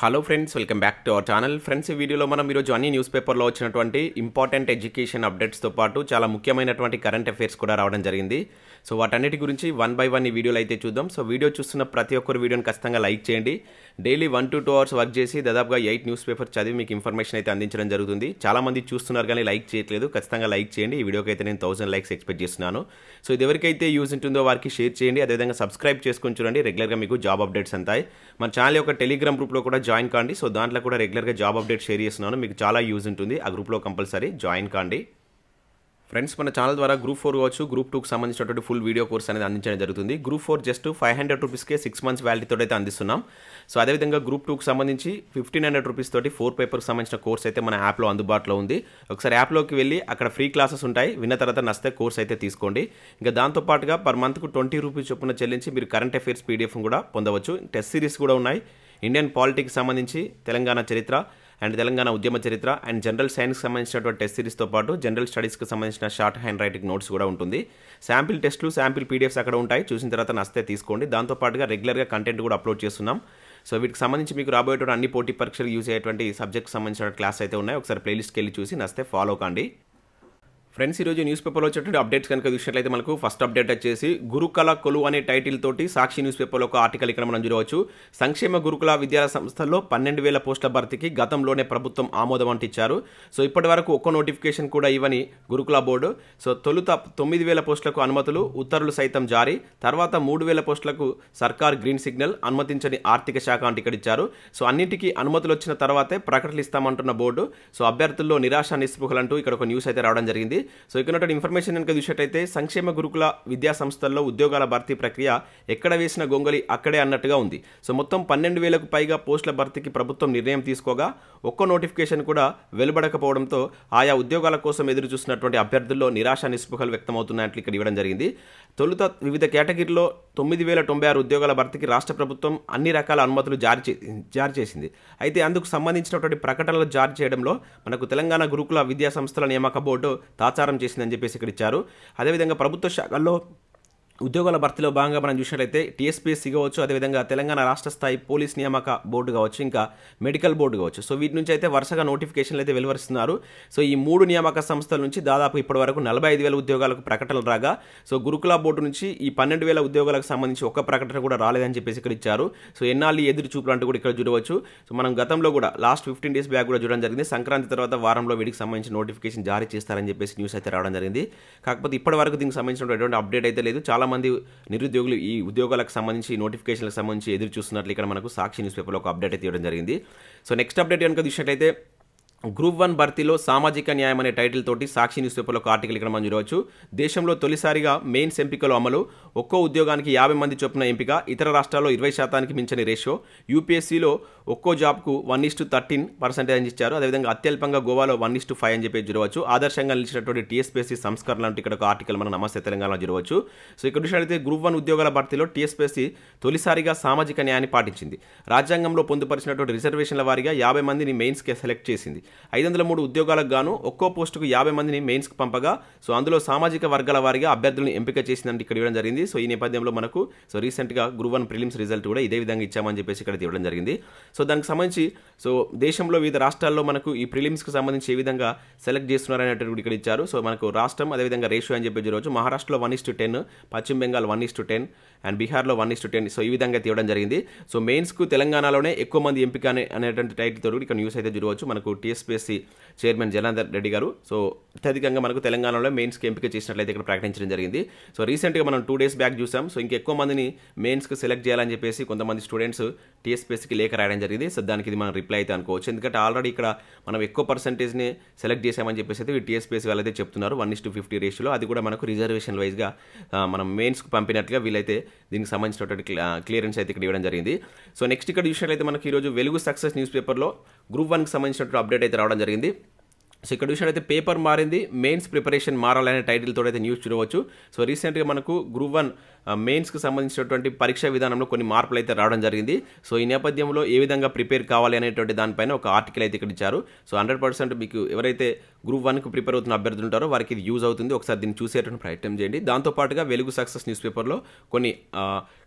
hello friends welcome back to our channel friends ఈ వీడియోలో మనం ఈరోజు అన్ని న్యూస్ పేపర్లో వచ్చినటువంటి ఇంపార్టెంట్ ఎడ్యుకేషన్ అప్డేట్స్తో పాటు చాలా ముఖ్యమైనటువంటి కరెంట్ అఫైర్స్ కూడా రావడం జరిగింది సో వాటన్నిటి గురించి వన్ బై వన్ ఈ వీడియోలో అయితే చూద్దాం సో వీడియో చూస్తున్న ప్రతి ఒక్కరు వీడియోని ఖచ్చితంగా లైక్ చేయండి daily one to two hours work చేసి దాదాపుగా ఎయిట్ న్యూస్ పేపర్ చదివి మీకు ఇన్ఫర్మేషన్ అయితే అందించడం జరుగుతుంది చాలా మంది చూస్తున్నారు కానీ లైక్ చేయట్లేదు ఖచ్చితంగా లైక్ చేయండి ఈ వీడియోకి అయితే నేను థౌసండ్ లైక్స్ ఎక్స్పెక్ట్ చేస్తున్నాను సో ఇది ఎవరికైతే యూజ్ ఉంటుందో వారికి షేర్ చేయండి అదేవిధంగా సబ్స్క్రైబ్ చేసుకొని చూడండి రెగ్యులర్గా మీకు జాబ్ అప్డేట్స్ అంతాయి మన ఛానల్ యొక్క టెలిగ్రామ్ గ్రూప్లో కూడా జాయిన్ కాండి సో దాంట్లో కూడా రెగ్యులర్గా జాబ్ అప్డేట్ షేర్ చేస్తున్నాను మీకు చాలా యూజ్ ఉంటుంది ఆ గ్రూప్లో కంపల్సరీ జాయిన్ కాండి ఫ్రెండ్స్ మన ఛానల్ ద్వారా గ్రూప్ ఫోర్ కావచ్చు గ్రూప్ టూకి సంబంధించినటువంటి ఫుల్ వీడియో కోర్స్ అనేది అందించడం జరుగుతుంది గ్రూప్ ఫోర్ జస్ట్ ఫైవ్ హండ్రెడ్ రూపీస్కే సిక్స్ మంత్స్ వ్యాలిటీతో అయితే అందిస్తున్నాం సో అదేవిధంగా గ్రూప్ టూకి సంబంధించి ఫిఫ్టీన్ హండ్రెడ్ రూపీస్ తోటి ఫోర్ పేపర్కి సంబంధించిన కోర్స్ అయితే మన యాప్లో అందుబాటులో ఉంది ఒకసారి యాప్లోకి వెళ్ళి అక్కడ ఫ్రీ క్లాసెస్ ఉంటాయి విన్న తర్వాత నస్తే కోర్స్ అయితే తీసుకోండి ఇంకా దాంతోపాటుగా పర్ మంత్కు ట్వంటీ రూపీస్ చొప్పున చెల్లించి మీరు కరెంట్ అఫైర్స్ పీడిఎఫ్ కూడా పొందవచ్చు టెస్ట్ సిరీస్ కూడా ఉన్నాయి ఇండియన్ పాలిటిక్స్ సంబంధించి తెలంగాణ చరిత్ర అండ్ తెలంగాణ ఉద్యమ చరిత్ర అండ్ జనరల్ సైన్స్కి సంబంధించినటువంటి టెస్ట్ సిరీస్తో పాటు జనరల్ స్టడీస్కి సంబంధించిన షార్ట్ హ్యాండ్ రైటింగ్ నోట్స్ కూడా ఉంటుంది శాంపిల్ టెస్ట్లు శాంపిల్ పీడిఎఫ్స్ అక్కడ ఉంటాయి చూసిన తర్వాత నస్తే తీసుకోండి దాంతోపాటుగా రెగ్యులర్గా కంటెంట్ కూడా అప్లోడ్ చేస్తున్నాం సో వీటికి సంబంధించి మీకు రాబోయేటువంటి అన్ని పోటీ పరీక్షలు యూజ్ అయ్యేటువంటి సబ్జెక్ట్కి సంబంధించిన క్లాస్ అయితే ఉన్నాయి ఒకసారి ప్లేలిస్ట్కి వెళ్ళి చూసి నస్తే ఫాలో కాండి ఫ్రెండ్స్ ఈరోజు న్యూస్ పేపర్లో వచ్చేటువంటి అప్డేట్స్ కనుక చూసినట్లయితే మనకు ఫస్ట్ అప్డేట్ వచ్చేసి గురుకళ కొలు అనే టైటిల్ తోటి సాక్షి న్యూస్ పేపర్లో ఒక ఆర్టికల్ ఇక్కడ మనం చూడవచ్చు సంక్షేమ గురుకుల విద్యాలయ సంస్థల్లో పన్నెండు వేల పోస్టుల భర్తీకి గతంలోనే ప్రభుత్వం ఆమోదం అంటించారు సో ఇప్పటి వరకు ఒక్క నోటిఫికేషన్ కూడా ఇవ్వని గురుకుల బోర్డు సో తొలుత తొమ్మిది వేల పోస్టులకు అనుమతులు ఉత్తర్వులు సైతం జారీ తర్వాత మూడు వేల పోస్టులకు సర్కార్ గ్రీన్ సిగ్నల్ అనుమతించని ఆర్థిక శాఖ అంటే ఇక్కడ ఇచ్చారు సో అన్నింటికీ అనుమతులు వచ్చిన తర్వాతే ప్రకటనలు ఇస్తామంటున్న బోర్డు సో అభ్యర్థుల్లో నిరాశ నిస్పృహలంటూ ఇక్కడ ఒక న్యూస్ అయితే రావడం జరిగింది సో ఇక్కడ ఉన్నటువంటి ఇన్ఫర్మేషన్ కనుక చూసినట్టయితే సంక్షేమ గురుకుల విద్యా సంస్థల్లో ఉద్యోగాల భర్తీ ప్రక్రియ ఎక్కడ వేసిన గొంగలి అక్కడే అన్నట్టుగా ఉంది సో మొత్తం పన్నెండు వేలకు పైగా పోస్టుల భర్తీకి ప్రభుత్వం నిర్ణయం తీసుకోగా ఒక్క నోటిఫికేషన్ కూడా వెలువడకపోవడంతో ఆయా ఉద్యోగాల కోసం ఎదురు చూస్తున్నటువంటి అభ్యర్థుల్లో నిరాశ నిస్పృహలు వ్యక్తమవుతున్నట్లు ఇక్కడ ఇవ్వడం జరిగింది తొలుత వివిధ కేటగిరీలో తొమ్మిది వేల తొంభై ఆరు ఉద్యోగాల భర్తీకి రాష్ట్ర ప్రభుత్వం అన్ని రకాల అనుమతులు జారీ చే జారీ చేసింది అయితే అందుకు సంబంధించినటువంటి ప్రకటనలు జారీ చేయడంలో మనకు తెలంగాణ గురుకుల విద్యా సంస్థల నియామక బోర్డు తాచారం చేసిందని చెప్పేసి ఇక్కడ ఇచ్చారు అదేవిధంగా ప్రభుత్వ శాఖల్లో ఉద్యోగాల భర్తీలో భాగంగా మనం చూసినట్లయితే టీఎస్పీఎస్సీ కావచ్చు అదేవిధంగా తెలంగాణ రాష్ట్ర స్థాయి పోలీస్ నియామక బోర్డు కావచ్చు ఇంకా మెడికల్ బోర్డు కావచ్చు సో వీటి నుంచి అయితే వరుసగా నోటిఫికేషన్లు అయితే వెలువరిస్తున్నారు సో ఈ మూడు నియామక సంస్థల నుంచి దాదాపు ఇప్పటి వరకు నలభై ఐదు వేల ఉద్యోగాలకు ప్రకటనలు రాగా సో గురుకుల బోర్డు నుంచి ఈ పన్నెండు వేల ఉద్యోగాలకు సంబంధించి ఒక్క ప్రకటన కూడా రాలేదని చెప్పేసి ఇక్కడ ఇచ్చారు సో ఎన్నాళ్ళు ఎదురు చూపులు అంటూ కూడా ఇక్కడ చూడవచ్చు సో మనం గతంలో కూడా లాస్ట్ ఫిఫ్టీన్ డేస్ బ్యాక్ కూడా చూడడం జరిగింది సంక్రాంతి తర్వాత వారంలో వీటికి సంబంధించిన నోటిఫికేషన్ జారీ చేస్తారని చెప్పేసి న్యూస్ అయితే రావడం జరిగింది కాకపోతే ఇప్పటి వరకు దీనికి సంబంధించిన ఎటువంటి అప్డేట్ అయితే లేదు చాలా మంది నిరుద్యోగులు ఈ ఉద్యోగాలకు సంబంధించి నోటిఫికేషన్లకు సంబంధించి ఎదురు చూస్తున్నట్లు ఇక్కడ మనకు సాక్షి న్యూస్ పేపర్లో ఒక అప్డేట్ అయితే ఇవ్వడం జరిగింది సో నెక్స్ట్ అప్డేట్ కనుక చూసినట్లయితే గ్రూప్ వన్ భర్తీలో సామాజిక న్యాయం అనే టైటిల్ తోటి సాక్షి న్యూస్ పేపర్లో ఒక ఆర్టికల్ ఇక్కడ మనం చూడవచ్చు దేశంలో తొలిసారిగా మెయిన్స్ ఎంపికలు అమలు ఒక్కో ఉద్యోగానికి యాభై మంది చొప్పున ఎంపిక ఇతర రాష్ట్రాల్లో ఇరవై శాతానికి మించని రేషియో యూపీఎస్సీలో ఒక్కో జాబ్కు one is to thirteen percentage అని ఇచ్చారు అదేవిధంగా అత్యల్పంగా గోవాలో వన్ ఇస్ టు ఫైవ్ అని చెప్పి చూడవచ్చు ఆదర్శంగా నిలిచినటువంటి టీఎస్పీఎస్సీ సంస్కరణ అంటే ఇక్కడ ఒక ఆర్టికల్ మనం నమస్తే తెలంగాణలో చూడవచ్చు సో ఇక్కడ చూసినట్లయితే గ్రూప్ వన్ ఉద్యోగాల భర్తీలో టీఎస్పీఎస్సీ తొలిసారిగా సామాజిక న్యాయాన్ని పాటించింది రాజ్యాంగంలో పొందుపరిచినటువంటి రిజర్వేషన్ల వారీగా యాభై మందిని మెయిన్స్కి సెలెక్ట్ చేసింది ఐదు వందల మూడు ఉద్యోగాలకు గాను ఒక్కో పోస్టుకు యాభై మందిని మెయిన్స్కి పంపగా సో అందులో సామాజిక వర్గాల వారిగా అభ్యర్థులను ఎంపిక చేసిందంటే ఇక్కడ ఇవ్వడం జరిగింది సో ఈ నేపథ్యంలో మనకు సో రీసెంట్గా గ్రూప్ వన్ ప్రిలిమ్స్ రిజల్ట్ కూడా ఇదే విధంగా ఇచ్చామని చెప్పేసి ఇక్కడ ఇవ్వడం జరిగింది సో దానికి సంబంధించి సో దేశంలో వివిధ రాష్ట్రాల్లో మనకు ఈ ప్రిలిమ్స్కి సంబంధించి ఏ విధంగా సెలెక్ట్ చేస్తున్నారు అనేటువంటి ఇక్కడ ఇచ్చారు సో మనకు రాష్ట్రం అదేవిధంగా రేషియో అని చెప్పి చూడవచ్చు మహారాష్ట్రలో వన్ ఇస్ టు టెన్ పశ్చిమ Bengal one is to ten and బీహార్లో one is to ten so ఈ విధంగా తీయడం జరిగింది సో మెయిన్స్కు తెలంగాణలోనే ఎక్కువ మంది ఎంపిక అనే అనేటువంటి టైటిల్ తోటి ఇక్కడ న్యూస్ అయితే చూడవచ్చు మనకు టీఎస్పీఎస్సీ చైర్మన్ జనార్దన్ రెడ్డి గారు సో అత్యధికంగా మనకు తెలంగాణలో మెయిన్స్కి ఎంపిక చేసినట్లయితే ఇక్కడ ప్రకటించడం జరిగింది సో రీసెంట్గా మనం టూ డేస్ బ్యాక్ చూసాం సో ఇంకెక్కువ మందిని మెయిన్స్కి సెలెక్ట్ చేయాలని చెప్పేసి కొంతమంది స్టూడెంట్స్ టీఎస్పీఎస్సీకి లేఖ రాయడం జరిగింది సో దానికి ఇది మనం రిప్లై అయితే అనుకోవచ్చు ఎందుకంటే ఆల్రెడీ ఇక్కడ మనం ఎక్కువ పర్సెంటేజ్ని సెలెక్ట్ చేసామని చెప్పేసి అయితే టీఎస్పీఎస్సీ వాళ్ళైతే చెప్తున్నారు వన్ ఇస్ టు ఫిఫ్టీ రేషియోలో అది కూడా మనకు రిజర్వేషన్ వైజ్గా మనం మెయిన్స్కి పంపినట్లుగా వీళ్ళైతే దీనికి సంబంధించినటువంటి క్లియరెన్స్ అయితే ఇక్కడ ఇవ్వడం జరిగింది సో నెక్స్ట్ ఇక్కడ చూసినట్లయితే మనకి ఈరోజు వెలుగు సక్సెస్ న్యూస్ పేపర్లో గ్రూప్ వన్కి సంబంధించినటువంటి అప్డేట్ అయితే రావడం జరిగింది సో ఇక్కడ చూసినట్టయితే పేపర్ మారింది మెయిన్స్ ప్రిపరేషన్ మారాలనే టైటిల్తో అయితే న్యూస్ చూడవచ్చు సో రీసెంట్గా మనకు గ్రూప్ వన్ మెయిన్స్కి సంబంధించినటువంటి పరీక్షా విధానంలో కొన్ని మార్పులు అయితే రావడం జరిగింది సో ఈ నేపథ్యంలో ఏ విధంగా ప్రిపేర్ కావాలి అనేటువంటి దానిపైన ఒక ఆర్టికల్ అయితే ఇక్కడ ఇచ్చారు సో హండ్రెడ్ పర్సెంట్ మీకు ఎవరైతే గ్రూప్ వన్కి ప్రిపేర్ అవుతున్న అభ్యర్థులు ఉంటారో వారికి ఇది యూజ్ అవుతుంది ఒకసారి దీన్ని చూసేటువంటి ప్రయత్నం చేయండి దాంతోపాటుగా వెలుగు సక్సెస్ న్యూస్ పేపర్లో కొన్ని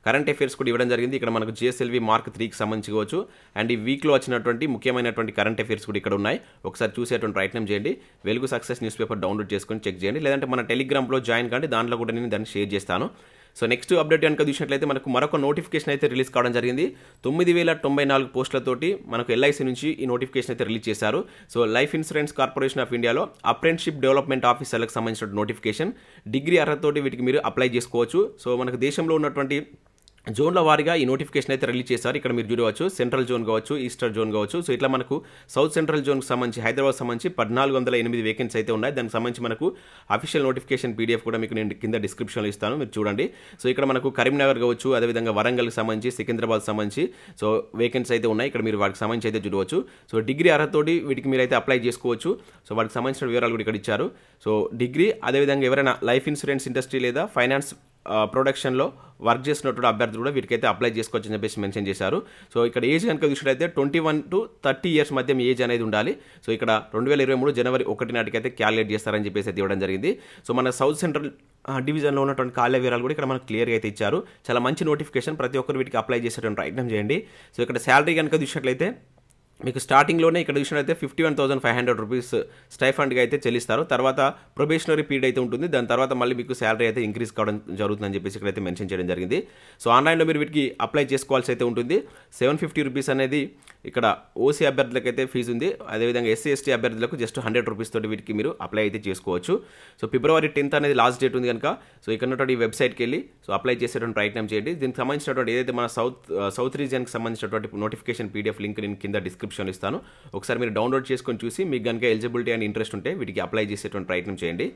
కరెంట్ అఫైర్స్ కూడా ఇవ్వడం జరిగింది ఇక్కడ మనకు జిఎస్ఎల్వి మార్క్ త్రీకి సంబంధించి కావచ్చు అండ్ ఈ వీక్లో వచ్చినటువంటి ముఖ్యమైనటువంటి కరెంట్ అఫైర్స్ కూడా ఇక్కడ ఉన్నాయి ఒకసారి చూసేటువంటి ప్రయత్నం చేయండి Velugu success news paper download చేసుకొని చెక్ చేయండి లేదంటే మన టెలిగ్రామ్లో జాయిన్ కండి దాంట్లో కూడా నేను దాన్ని షేర్ చేస్తాను సో నెక్స్ట్ అప్డేట్ కనుక చూసినట్లయితే మనకు మరొక నోటిఫికేషన్ అయితే రిలీజ్ కావడం జరిగింది తొమ్మిది వేల తొంభై నాలుగు పోస్టులతోటి మనకు ఎల్ఐసి నుంచి ఈ నోటిఫికేషన్ అయితే రిలీజ్ చేశారు so life insurance corporation of ఇండియాలో అప్రెంటిషిప్ డెవలప్మెంట్ ఆఫీసర్లకు సంబంధించిన నోటిఫికేషన్ డిగ్రీ అర్హతతోటి వీటికి మీరు అప్లై చేసుకోవచ్చు సో మనకు దేశంలో ఉన్నటువంటి జోన్ల వారీగా ఈ నోటిఫికేషన్ అయితే రిలీజ్ చేశారు ఇక్కడ మీరు చూడవచ్చు సెంట్రల్ జోన్ కావచ్చు ఈస్టర్ జోన్ కావచ్చు సో ఇట్లా మనకు సౌత్ సెంట్రల్ జోన్కి సంబంధించి హైదరాబాద్ సంబంధించి పద్నాలుగు వందల ఎనిమిది వేకెన్సీ అయితే ఉన్నాయి దానికి సంబంధించి మనకు అఫీషియల్ నోటిఫికేషన్ పీడిఎఫ్ కూడా మీకు నేను కింద డిస్క్రిప్షన్లో ఇస్తాను మీరు చూడండి సో ఇక్కడ మనకు కరీంనగర్ కావచ్చు అదేవిధంగా వరంగల్కి సంబంధించి సికింద్రాబాద్ సంబంధించి సో వేకెన్సీ అయితే ఉన్నాయి ఇక్కడ మీరు వాటికి సంబంధించి అయితే చూడవచ్చు సో డిగ్రీ అర్హతతోటి వీటికి మీరు అయితే అప్లై చేసుకోవచ్చు సో వాటికి సంబంధించిన వివరాలు కూడా ఇక్కడ ఇచ్చారు సో డిగ్రీ అదేవిధంగా ఎవరైనా లైఫ్ ఇన్సూరెన్స్ ఇండస్ట్రీ లేదా ఫైనాన్స్ ప్రొడక్షన్లో వర్క్ చేసినటువంటి అభ్యర్థులు కూడా వీటికైతే అప్లై చేసుకోవచ్చు అని చెప్పేసి మెన్షన్ చేశారు సో ఇక్కడ ఏజ్ కనుక చూసినట్లయితే twenty one to thirty years మధ్య మీ ఏజ్ అనేది ఉండాలి సో ఇక్కడ రెండు వేల ఇరవై మూడు జనవరి ఒకటి నాటికి అయితే క్యాలిక్యులేట్ చేస్తారని చెప్పేసి అయితే ఇవ్వడం జరిగింది సో మన సౌత్ సెంట్రల్ డివిజన్లో ఉన్నటువంటి ఖాళీ వివరాలు కూడా ఇక్కడ మనకు క్లియర్గా అయితే ఇచ్చారు చాలా మంచి నోటిఫికేషన్ ప్రతి ఒక్కరు వీటికి అప్లై చేసేటువంటి ప్రయత్నం చేయండి సో ఇక్కడ శాలరీ కనుక చూసినట్లయితే మీకు స్టార్టింగ్లోనే ఇక్కడ చూసినట్లయితే fifty one thousand five hundred rupees స్టైఫండ్గా అయితే చెల్లిస్తారు తర్వాత ప్రొబేషనరీ పీరియడ్ అయితే ఉంటుంది దాని తర్వాత మళ్ళీ మీకు శాలరీ అయితే ఇంక్రీజ్ కావడం జరుగుతుందని చెప్పేసి ఇక్కడైతే మెన్షన్ చేయడం జరిగింది సో ఆన్లైన్లో మీరు వీటికి అప్లై చేసుకోవాల్సి అయితే ఉంటుంది సెవెన్ ఫిఫ్టీ రూపీస్ అనేది ఇక్కడ ఓసీ అభ్యర్థులకు అయితే ఫీజు ఉంది అదేవిధంగా ఎస్సీ ఎస్టీ అభ్యర్థులకు జస్ట్ హండ్రెడ్ రూపీస్ తోటి వీటికి మీరు అప్లై అయితే చేసుకోవచ్చు సో ఫిబ్రవరి టెన్త్ అనేది లాస్ట్ డేట్ ఉంది కనుక సో ఇక్కడ ఉన్నటువంటి వెబ్సైట్కి వెళ్ళి సో అప్లై చేసేటువంటి ప్రయత్నం చేయండి దీనికి సంబంధించినటువంటి ఏదైతే మన సౌత్ సౌత్ రీజియన్కి సంబంధించినటువంటి నోటిఫికేషన్ పీడిఎఫ్ లింక్ నేను కింద డిస్క్రిప్షన్ ఇస్తాను ఒకసారి మీరు డౌన్లోడ్ చేసుకొని చూసి మీకు కనుక ఎలిజిబిలిటీ అండ్ ఇంట్రెస్ట్ ఉంటే వీటికి అప్లై చేసేటువంటి ప్రయత్నం చేయండి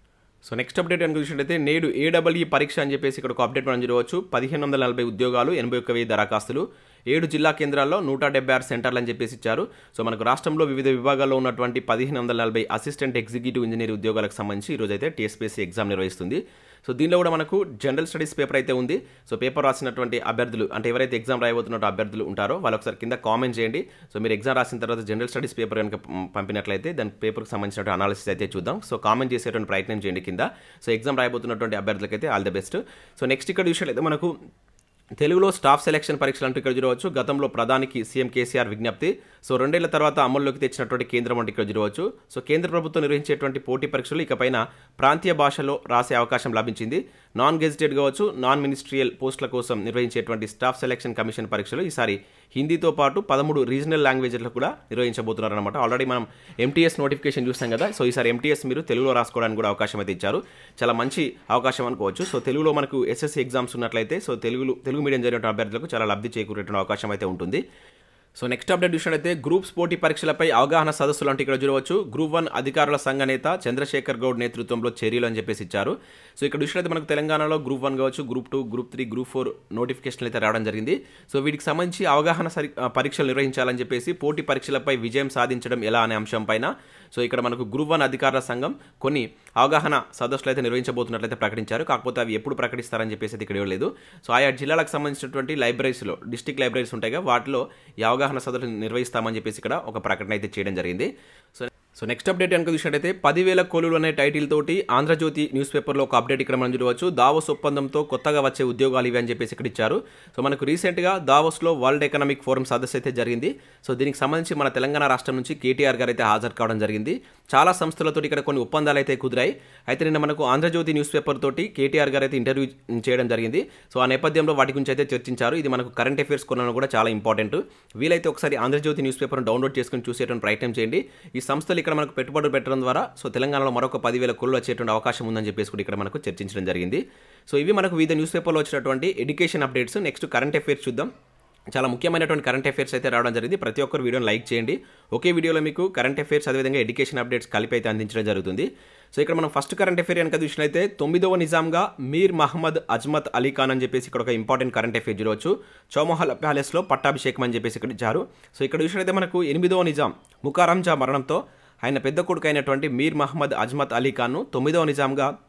సో నెక్స్ట్ అప్డేట్ కనుక చూసినట్టయితే నేడు ఏడబ్ల్యూ పరీక్ష అని చెప్పేసి ఇక్కడ ఒక అప్డేట్ మనం చూడవచ్చు పదిహేను వందల నలభై ఉద్యోగాలు ఎనభై ఒక్క వెయ్యి దరఖాస్తులు ఏడు జిల్లా కేంద్రాల్లో నూట డెబ్బై ఆరు సెంటర్లు అని చెప్పేసి ఇచ్చారు సో మనకు రాష్ట్రంలో వివిధ విభాగాల్లో ఉన్నటువంటి పదిహేను వందల నలభై అసిస్టెంట్ ఎగ్జిక్యూటివ్ ఇంజనీర్ ఉద్యోగాలకు సంబంధించి ఈరోజు అయితే టీఎస్పీఎస్సీ ఎగ్జామ్ నిర్వహిస్తుంది సో దీనిలో కూడా మనకు జనరల్ స్టడీస్ పేపర్ అయితే ఉంది సో పేపర్ రాసినటువంటి అభ్యర్థులు అంటే ఎవరైతే ఎగ్జామ్ రాయబోతున్నట్టు అభ్యర్థులు ఉంటారో వాళ్ళు ఒకసారి కింద కామెంట్ చేయండి సో మీరు ఎగ్జామ్ రాసిన తర్వాత జనరల్ స్టడీస్ పేపర్ కనుక పంపినట్లయితే దాని పేపర్కి సంబంధించిన అనాలిసిస్ అయితే చూద్దాం సో కామెంట్ చేసేటువంటి ప్రయత్నం చేయండి కింద సో ఎగ్జామ్ రాయబోతున్నటువంటి అభ్యర్థులకైతే all the best so next ఇక్కడ విషయాలు మనకు తెలుగులో స్టాఫ్ సెలక్షన్ పరీక్షలు అంటూ ఇక్కడ చూడవచ్చు గతంలో ప్రధానికి సీఎం కేసీఆర్ విజ్ఞప్తి సో రెండేళ్ల తర్వాత అమల్లోకి తెచ్చినటువంటి కేంద్రం అంటే ఇక్కడ చూడవచ్చు సో కేంద్ర ప్రభుత్వం నిర్వహించేటువంటి పోటీ పరీక్షలు ఇకపైన ప్రాంతీయ భాషలో రాసే అవకాశం లభించింది నాన్ గెజిటెడ్ కావచ్చు నాన్ మినిస్ట్రియల్ పోస్టుల కోసం నిర్వహించేటువంటి స్టాఫ్ సెలక్షన్ కమిషన్ పరీక్షలు ఈసారి హిందీతో పాటు పదమూడు రీజనల్ లాంగ్వేజ్లకు కూడా నిర్వహించబోతున్నారు అనమాట ఆల్రెడీ మనం ఎంటీఎస్ నోటిఫికేషన్ చూసాం కదా సో ఈసారి ఎంటీఎస్ మీరు తెలుగులో రాసుకోవడానికి కూడా అవకాశం అయితే ఇచ్చారు చాలా మంచి అవకాశం అనుకోవచ్చు సో తెలుగులో మనకు ఎస్ఎస్సీ ఎగ్జామ్స్ ఉన్నట్లయితే సో తెలుగులో తెలుగు మీడియం జరిగిన అభ్యర్థులకు చాలా లబ్ధి చేకూరేటువంటి అవకాశం అయితే ఉంటుంది సో నెక్స్ట్ అప్డేట్ చూసినట్లయితే గ్రూప్స్ పోటీ పరీక్షలపై అవగాహన సదస్సులు అంటే ఇక్కడ చూడవచ్చు గ్రూప్ వన్ అధికారుల సంఘ నేత చంద్రశేఖర్ గౌడ్ నేతృత్వంలో చర్యలు అని చెప్పేసి ఇచ్చారు సో ఇక్కడ చూసినట్లయితే మనకు తెలంగాణలో గ్రూప్ వన్ కావచ్చు group two group three group four నోటిఫికేషన్లు అయితే రావడం జరిగింది సో వీటికి సంబంధించి అవగాహన సరి పరీక్షలు నిర్వహించాలని చెప్పేసి పోటీ పరీక్షలపై విజయం సాధించడం ఎలా అనే అంశం పైన సో ఇక్కడ మనకు గ్రూప్ వన్ అధికారుల సంఘం కొన్ని అవగాహన సదస్సులు అయితే నిర్వహించబోతున్నట్లయితే ప్రకటించారు కాకపోతే అవి ఎప్పుడు ప్రకటిస్తారని చెప్పేసి అయితే ఇక్కడ ఇవ్వలేదు సో ఆయా జిల్లాలకు సంబంధించినటువంటి లైబ్రరీస్లో డిస్టిక్ లైబ్రరీస్ ఉంటాయి వాటిలో ఈ అవగాహన సదస్సులు నిర్వహిస్తామని చెప్పేసి ఇక్కడ ఒక ప్రకటన అయితే చేయడం జరిగింది సో సో నెక్స్ట్ అప్డేట్ కనుక చూసినట్టయితే పదివేల కోలులు అనే టైటిల్ తోటి ఆంధ్రజ్యోతి న్యూస్ పేపర్లో ఒక అప్డేట్ ఇక్కడ మనం చూడవచ్చు దావోస్ ఒప్పందంతో కొత్తగా వచ్చే ఉద్యోగాలు ఇవి అని చెప్పేసి ఇక్కడ ఇచ్చారు సో మనకు రీసెంట్గా దావోస్లో వరల్డ్ ఎకనామిక్ ఫోరం సదస్సు అయితే జరిగింది సో దీనికి సంబంధించి మన తెలంగాణ రాష్ట్రం నుంచి కేటీఆర్ గారు అయితే హాజరు కావడం జరిగింది చాలా సంస్థలతో ఇక్కడ కొన్ని ఒప్పందాలు అయితే కుదిరాయి అయితే నిన్న మనకు ఆంధ్రజ్యోతి న్యూస్ పేపర్ తోటి కేటీఆర్ గారు అయితే ఇంటర్వ్యూ చేయడం జరిగింది సో ఆ నేపథ్యంలో వాటి గురించి అయితే చర్చించారు ఇది మనకు కరెంట్ అఫేర్స్ కొనడం కూడా చాలా ఇంపార్టెంట్ వీలైతే ఒకసారి ఆంధ్రజ్యోతి న్యూస్ పేపర్ను డౌన్లోడ్ చేసుకుని చూసేటువంటి ప్రయత్నం చేయండి ఈ సంస్థలు ఇక్కడ మనకు పెట్టుబడులు పెట్టడం ద్వారా సో తెలంగాణలో మరొక పదివేల కోళ్ళు వచ్చేటువంటి అవకాశం ఉందని చెప్పేసి కూడా ఇక్కడ మనకు చర్చించడం జరిగింది సో ఇవి మనకు వివిధ న్యూస్ పేపర్లో వచ్చినటువంటి education updates next current affairs చూద్దాం చాలా ముఖ్యమైనటువంటి కరెంట్ అఫేర్స్ అయితే రావడం జరిగింది ప్రతి ఒక్కరు వీడియోని లైక్ చేయండి ఒకే వీడియోలో మీకు కరెంట్ అఫేర్స్ అదేవిధంగా ఎడ్యుకేషన్ అప్డేట్స్ కలిపి అయితే అందించడం జరుగుతుంది సో ఇక్కడ మనం ఫస్ట్ కరెంట్ అఫేర్ కనుక చూసినట్లయితే తొమ్మిదవ నిజాంగా మీర్ మహమ్మద్ అజ్మత్ అలీ ఖాన్ అని చెప్పేసి ఇక్కడ ఒక ఇంపార్టెంట్ కరెంట్ అఫేర్ చూడవచ్చు చౌమహల్ ప్యాలెస్లో పట్టాభిషేకం అని చెప్పేసి ఇక్కడ ఇచ్చారు సో ఇక్కడ చూసినట్లయితే మనకు ఎనిమిదవ నిజాం ముకారంజా మరణంతో ఆయన పెద్ద కొడుకు అయినటువంటి మీర్ మహమ్మద్ అజ్మత్ అలీ ఖాన్ను తొమ్మిదవ నిజాంగా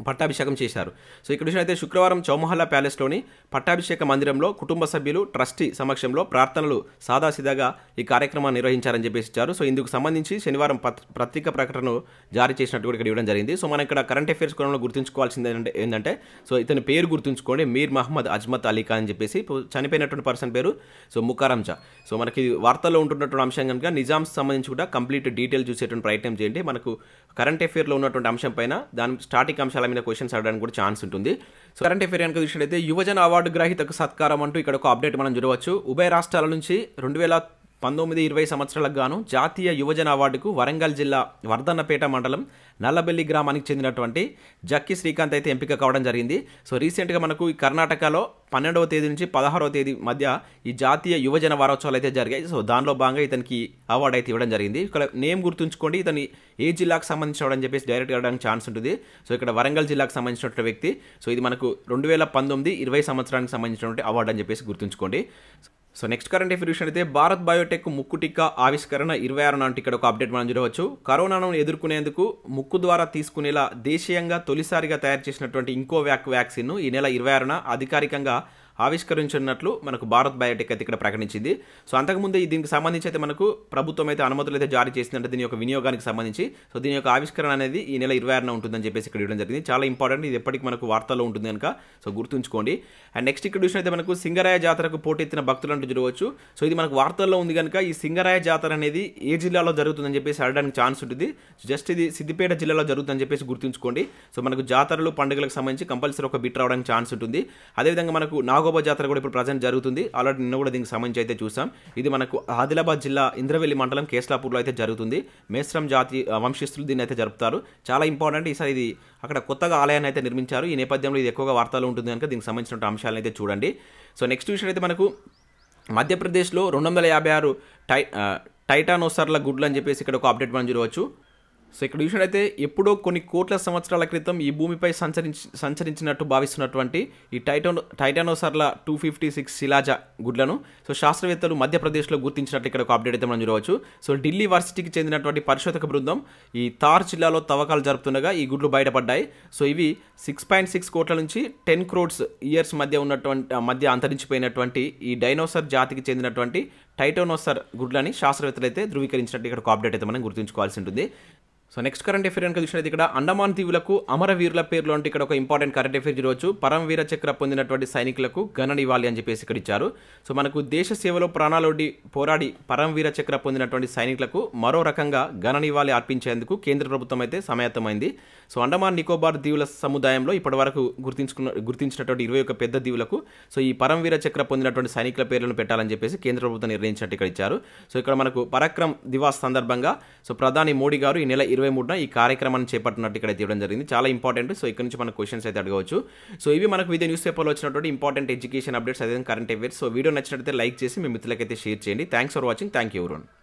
పట్టాభిషేకం చేశారు సో ఇక్కడ చూసినైతే శుక్రవారం చౌమహల్లా ప్యాలెస్లోని పట్టాభిషేక మందిరంలో కుటుంబ సభ్యులు ట్రస్టీ సమక్షంలో ప్రార్థనలు సాదాసీదాగా ఈ కార్యక్రమాన్ని నిర్వహించారని చెప్పేసి ఇచ్చారు సో ఇందుకు సంబంధించి శనివారం పత్- పత్రిక ప్రకటనను జారీ చేసినట్టు కూడా ఇక్కడ ఇవ్వడం జరిగింది సో మనం ఇక్కడ కరెంట్ అఫైర్స్ కోణంలో గుర్తుంచుకోవాల్సింది ఏంటంటే ఏంటంటే సో ఇతని పేరు గుర్తుంచుకోండి మీర్ మహమ్మద్ అజ్మత్ అలీ ఖాన్ అని చెప్పేసి ఇప్పుడు చనిపోయినటువంటి పర్సన్ పేరు సో ముకారం జా సో మనకి వార్తల్లో ఉంటున్నటువంటి అంశం కనుక నిజామ్స్ సంబంధించి కూడా కంప్లీట్ డీటెయిల్ చూసేటువంటి ప్రయత్నం చేయండి మనకు కరెంట్ అఫేర్లో ఉన్నటువంటి అంశం పైన దాని స్టార్టింగ్ అంశాల మీద క్వశ్చన్స్ అడగడానికి కూడా ఛాన్స్ ఉంటుంది సో కరెంట్ అఫేర్ కనుక చూసినట్లయితే యువజన అవార్డు గ్రహీతకు సత్కారం అంటూ ఇక్కడ ఒక అప్డేట్ మనం చూడవచ్చు ఉభయ రాష్ట్రాల నుంచి రెండు వేల పంతొమ్మిది ఇరవై సంవత్సరాలకు గాను జాతీయ యువజన అవార్డుకు వరంగల్ జిల్లా వర్ధన్నపేట మండలం నల్లబెల్లి గ్రామానికి చెందినటువంటి జక్కి శ్రీకాంత్ అయితే ఎంపిక కావడం జరిగింది సో రీసెంట్గా మనకు ఈ కర్ణాటకలో పన్నెండవ తేదీ నుంచి పదహారవ తేదీ మధ్య ఈ జాతీయ యువజన వారోత్సవాలు అయితే జరిగాయి సో దానిలో భాగంగా ఇతనికి అవార్డు అయితే ఇవ్వడం జరిగింది ఇక్కడ నేమ్ గుర్తుంచుకోండి ఇతని ఏ జిల్లాకు సంబంధించిన అని చెప్పేసి డైరెక్ట్ ఇవ్వడానికి ఛాన్స్ ఉంటుంది సో ఇక్కడ వరంగల్ జిల్లాకు సంబంధించినటువంటి వ్యక్తి సో ఇది మనకు రెండు వేల పంతొమ్మిది ఇరవై సంవత్సరానికి సంబంధించినటువంటి అవార్డు అని చెప్పేసి గుర్తుంచుకోండి సో నెక్స్ట్ కరెంట్ అఫేర్ విషయం అయితే భారత్ బయోటెక్ ముక్కు టీకా ఆవిష్కరణ ఇరవై ఆరు నాటి ఇక్కడ ఒక అప్డేట్ మనం చూడవచ్చు కరోనాను ఎదుర్కొనేందుకు ముక్కు ద్వారా తీసుకునేలా దేశీయంగా తొలిసారిగా తయారు చేసినటువంటి ఇంకో వ్యాక్ వ్యాక్సిన్ ఈ నెల ఇరవై ఆరున అధికారికంగా ఆవిష్కరించినట్లు మనకు భారత్ బయోటెక్ అయితే ఇక్కడ ప్రకటించింది సో అంతకుముందు ఈ దీనికి సంబంధించి అయితే మనకు ప్రభుత్వం అయితే అనుమతులు అయితే జారీ చేసిందంటే దీని యొక్క వినియోగానికి సంబంధించి సో దీని యొక్క ఆవిష్కరణ అనేది ఈ నెల ఇరవై ఆరున ఉంటుందని చెప్పేసి ఇక్కడ ఇవ్వడం జరిగింది చాలా ఇంపార్టెంట్ ఇది ఎప్పటికీ మనకు వార్తల్లో ఉంటుంది కనుక సో గుర్తుంచుకోండి అండ్ నెక్స్ట్ ఇక్కడ చూసినైతే మనకు సింగరాయ జాతరకు పోటెత్తిన భక్తులు అంటూ చూడవచ్చు సో ఇది మనకు వార్తల్లో ఉంది కనుక ఈ సింగరాయ జాతర అనేది ఏ జిల్లాలో జరుగుతుందని చెప్పేసి అడగడానికి ఛాన్స్ ఉంటుంది జస్ట్ ఇది సిద్దిపేట జిల్లాలో జరుగుతుందని చెప్పేసి గుర్తుంచుకోండి సో మనకు జాతరలు పండుగలకు సంబంధించి కంపల్సరీ ఒక బిట్ రావడానికి ఛాన్స్ ఉంటుంది అదేవిధంగా మనకు నాగోబా జాతర కూడా ఇప్పుడు ప్రజెంట్ జరుగుతుంది ఆల్రెడీ నిన్న కూడా దీనికి సంబంధించి అయితే చూసాం ఇది మనకు ఆదిలాబాద్ జిల్లా ఇంద్రవెల్లి మండలం కేస్లాపూర్లో అయితే జరుగుతుంది మేస్రం జాతి ఆ, వంశస్థులు దీన్ని అయితే జరుపుతారు చాలా ఇంపార్టెంట్ ఈసారి ఇది అక్కడ కొత్తగా ఆలయాన్ని అయితే నిర్మించారు ఈ నేపథ్యంలో ఇది ఎక్కువగా వార్తలు ఉంటుంది కనుక దీనికి సంబంధించిన అంశాలను అయితే చూడండి సో నెక్స్ట్ విషయం అయితే మనకు మధ్యప్రదేశ్లో రెండు వందల యాభై ఆరు టై ఆ, టైటానోసర్ల గుడ్లు అని చెప్పేసి ఇక్కడ ఒక అప్డేట్ మనం చూడవచ్చు సో ఇక్కడ చూసినట్టయితే ఎప్పుడో కొన్ని కోట్ల సంవత్సరాల క్రితం ఈ భూమిపై సంచరించి సంచరించినట్టు భావిస్తున్నటువంటి ఈ టైటానో టైటానోసర్ల టూ ఫిఫ్టీ సిక్స్ శిలాజ గుడ్లను సో శాస్త్రవేత్తలు మధ్యప్రదేశ్లో గుర్తించినట్టు ఇక్కడ ఒక అప్డేట్ అయితే మనం చూడవచ్చు సో ఢిల్లీ వర్సిటీకి చెందినటువంటి పరిశోధక బృందం ఈ తార్ జిల్లాలో తవ్వకాలు జరుపుతుండగా ఈ గుడ్లు బయటపడ్డాయి సో ఇవి సిక్స్ పాయింట్ సిక్స్ కోట్ల నుంచి టెన్ క్రోడ్స్ ఇయర్స్ మధ్య ఉన్నటువంటి మధ్య అంతరించిపోయినటువంటి ఈ డైనోసర్ జాతికి చెందినటువంటి టైటోనోసర్ గుడ్లని శాస్త్రవేత్తలు అయితే ధృవీకరించినట్టు ఇక్కడ ఒక అప్డేట్ అయితే మనం గుర్తుంచుకోవాల్సి ఉంటుంది సో నెక్స్ట్ కరెంట్ అఫేర్ కనుక చూసినట్టు ఇక్కడ అండమాన్ దీవులకు అమరవీరుల పేర్లు అంటే ఇక్కడ ఒక ఇంపార్టెంట్ కరెంట్ అఫేర్ చూడవచ్చు పరమవీర చక్ర పొందినటువంటి సైనికులకు గణన ఇవ్వాలి అని చెప్పేసి ఇక్కడ ఇచ్చారు సో మనకు దేశ సేవలో ప్రాణాలొడ్డి పోరాడి పరమవీర చక్ర పొందినటువంటి సైనికులకు మరో రకంగా గణన ఇవ్వాలి అర్పించేందుకు కేంద్ర ప్రభుత్వం అయితే సమాయత్తమైంది సో అండమాన్ నికోబార్ దీవుల సముదాయంలో ఇప్పటివరకు గుర్తించుకున్న గుర్తించినటువంటి ఇరవై ఒక పెద్ద దీవులకు సో ఈ పరమవీర చక్ర పొందినటువంటి సైనికుల పేర్లను పెట్టాలని చెప్పేసి కేంద్ర ప్రభుత్వం నిర్ణయించినట్టు ఇక్కడ ఇచ్చారు సో ఇక్కడ మనకు పరాక్రమ్ దివాస్ సందర్భంగా సో ప్రధాని మోడీ గారు ఈ నెల ఇరవై మూడున ఈ కార్యక్రమాన్ని చేపట్టినట్టు ఇక్కడ ఇవ్వడం జరిగింది చాలా ఇంపార్టెంట్ సో ఇక్కడ నుంచి మనకు క్వశ్చన్స్ అయితే అడగవచ్చు సో ఇవి మనకు వివిధ న్యూస్ పేపర్లో వచ్చినటువంటి ఇంపార్టెంట్ ఎడ్యుకేషన్ అప్డేట్స్ అదే కరెంట్ అఫేర్స్ సో వీడియో నచ్చినట్లయితే లైక్ చేసి మీ మిత్రులకైతే షేర్ చేయండి thanks for watching thank you everyone